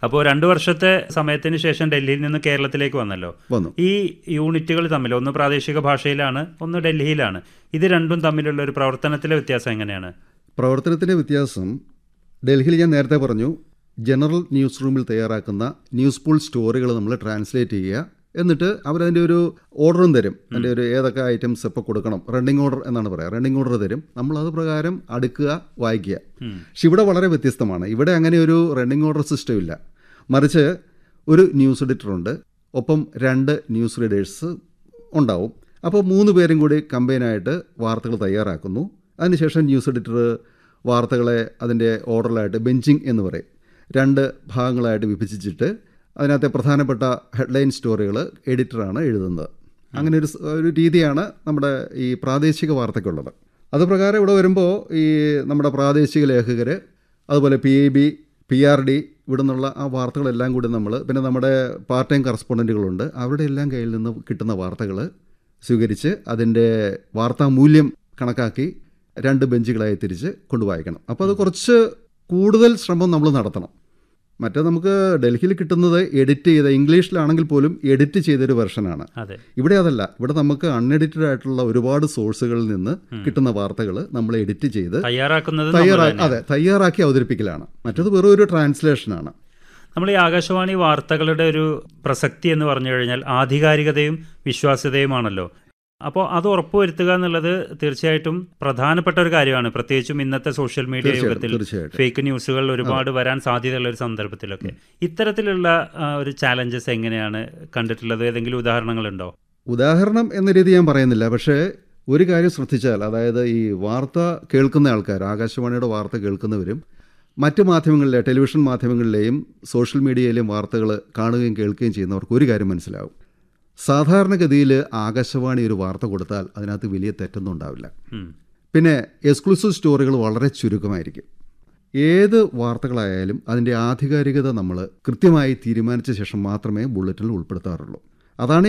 അപ്പോൾ രണ്ട് വർഷത്തെ സമയത്തിന് ശേഷം ഡൽഹിയിൽ നിന്ന് കേരളത്തിലേക്ക് വന്നല്ലോ വന്നു ഈ യൂണിറ്റുകൾ തമ്മിൽ ഒന്ന് പ്രാദേശിക ഭാഷയിലാണ് ഒന്ന് ഡൽഹിയിലാണ് ഇത് രണ്ടും തമ്മിലുള്ള ഒരു പ്രവർത്തനത്തിലെ വ്യത്യാസം എങ്ങനെയാണ് പ്രവർത്തനത്തിൻ്റെ വ്യത്യാസം ഡൽഹിയിൽ ഞാൻ നേരത്തെ പറഞ്ഞു ജനറൽ ന്യൂസ് റൂമിൽ തയ്യാറാക്കുന്ന ന്യൂസ് പൂൾ സ്റ്റോറികൾ നമ്മൾ ട്രാൻസ്ലേറ്റ് ചെയ്യുക എന്നിട്ട് അവരതിൻ്റെ ഒരു ഓർഡറും തരും അതിൻ്റെ ഒരു ഏതൊക്കെ ഐറ്റംസ് എപ്പോൾ കൊടുക്കണം റണ്ണിങ് ഓർഡർ എന്നാണ് പറയുക റണ്ണിങ് ഓർഡർ തരും നമ്മൾ അത് പ്രകാരം അടുക്കുക വായിക്കുക പക്ഷെ ഇവിടെ വളരെ വ്യത്യസ്തമാണ് ഇവിടെ അങ്ങനെ ഒരു റണ്ണിങ് ഓർഡർ സിസ്റ്റം ഇല്ല മറിച്ച് ഒരു ന്യൂസ് എഡിറ്റർ ഉണ്ട് ഒപ്പം രണ്ട് ന്യൂസ് റീഡേഴ്സ് ഉണ്ടാവും അപ്പോൾ മൂന്ന് പേരും കൂടി കമ്പൈനായിട്ട് വാർത്തകൾ തയ്യാറാക്കുന്നു അതിനുശേഷം ന്യൂസ് എഡിറ്റർ വാർത്തകളെ അതിൻ്റെ ഓർഡറിലായിട്ട് ബെഞ്ചിങ് എന്ന് പറയും രണ്ട് ഭാഗങ്ങളായിട്ട് വിഭജിച്ചിട്ട് അതിനകത്തെ പ്രധാനപ്പെട്ട ഹെഡ്ലൈൻ സ്റ്റോറികൾ എഡിറ്ററാണ് എഴുതുന്നത് അങ്ങനെ ഒരു സ്- ഒരു രീതിയാണ് നമ്മുടെ ഈ പ്രാദേശിക വാർത്തയ്ക്കുള്ളത് അത് പ്രകാരം ഇവിടെ വരുമ്പോൾ ഈ നമ്മുടെ പ്രാദേശിക ലേഖകർ അതുപോലെ P I B P R D ഇവിടെ നിന്നുള്ള ആ വാർത്തകളെല്ലാം കൂടി നമ്മൾ പിന്നെ നമ്മുടെ പാർട്ട് ടൈം കറസ്പോണ്ടൻറ്റുകളുണ്ട് അവരുടെ എല്ലാം കയ്യിൽ നിന്ന് കിട്ടുന്ന വാർത്തകൾ സ്വീകരിച്ച് അതിൻ്റെ വാർത്താ മൂല്യം കണക്കാക്കി രണ്ട് ബെഞ്ചുകളായി തിരിച്ച് കൊണ്ടുവായിക്കണം അപ്പോൾ അത് കുറച്ച് കൂടുതൽ ശ്രമം നമ്മൾ നടത്തണം മറ്റേ നമുക്ക് ഡൽഹിയിൽ കിട്ടുന്നത് എഡിറ്റ് ചെയ്ത ഇംഗ്ലീഷിലാണെങ്കിൽ പോലും എഡിറ്റ് ചെയ്തൊരു വെർഷനാണ് അതെ ഇവിടെ അതല്ല ഇവിടെ നമുക്ക് അൺഎഡിറ്റഡ് ആയിട്ടുള്ള ഒരുപാട് സോഴ്സുകളിൽ നിന്ന് കിട്ടുന്ന വാർത്തകൾ നമ്മൾ എഡിറ്റ് ചെയ്ത് തയ്യാറാക്കുന്നത് നമ്മൾ തയ്യാറാക്കി തന്നെ. അതെ തയ്യാറാക്കി അവതരിപ്പിക്കലാണ് മറ്റത് വെറും ഒരു ട്രാൻസ്ലേഷനാണ് നമ്മൾ ഈ ആകാശവാണി വാർത്തകളുടെ ഒരു പ്രസക്തി എന്ന് പറഞ്ഞു കഴിഞ്ഞാൽ ആധികാരികതയും വിശ്വാസ്യതയുമാണല്ലോ അപ്പോൾ അത് ഉറപ്പുവരുത്തുക എന്നുള്ളത് തീർച്ചയായിട്ടും പ്രധാനപ്പെട്ട ഒരു കാര്യമാണ് പ്രത്യേകിച്ചും ഇന്നത്തെ സോഷ്യൽ മീഡിയ തീർച്ചയായിട്ടും യുഗത്തിൽ തീർച്ചയായിട്ടും ഫേക്ക് ന്യൂസുകൾ ഒരുപാട് വരാൻ സാധ്യതയുള്ള ഒരു സന്ദർഭത്തിലൊക്കെ ഇത്തരത്തിലുള്ള ആ, ഒരു ചാലഞ്ചസ് എങ്ങനെയാണ് കണ്ടിട്ടുള്ളത് ഏതെങ്കിലും ഉദാഹരണങ്ങളുണ്ടോ ഉദാഹരണം എന്ന രീതി ഞാൻ പറയുന്നില്ല പക്ഷേ ഒരു കാര്യം ശ്രദ്ധിച്ചാൽ അതായത് ഈ വാർത്ത കേൾക്കുന്ന ആൾക്കാർ ആകാശവാണിയുടെ വാർത്ത കേൾക്കുന്നവരും മറ്റ് മാധ്യമങ്ങളിലെ ടെലിവിഷൻ മാധ്യമങ്ങളിലെയും സോഷ്യൽ മീഡിയയിലെയും വാർത്തകൾ കാണുകയും കേൾക്കുകയും ചെയ്യുന്നവർക്ക് ഒരു കാര്യം മനസ്സിലാവും സാധാരണഗതിയിൽ ആകാശവാണി ഒരു വാർത്ത കൊടുത്താൽ അതിനകത്ത് വലിയ തെറ്റൊന്നും ഉണ്ടാവില്ല ഉം. പിന്നെ എക്സ്ക്ലൂസീവ് സ്റ്റോറികൾ വളരെ ചുരുക്കമായിരിക്കും ഏത് വാർത്തകളായാലും അതിൻ്റെ ആധികാരികത നമ്മൾ കൃത്യമായി തീരുമാനിച്ച ശേഷം മാത്രമേ ബുള്ളറ്റിനിൽ ഉൾപ്പെടുത്താറുള്ളൂ അതാണ്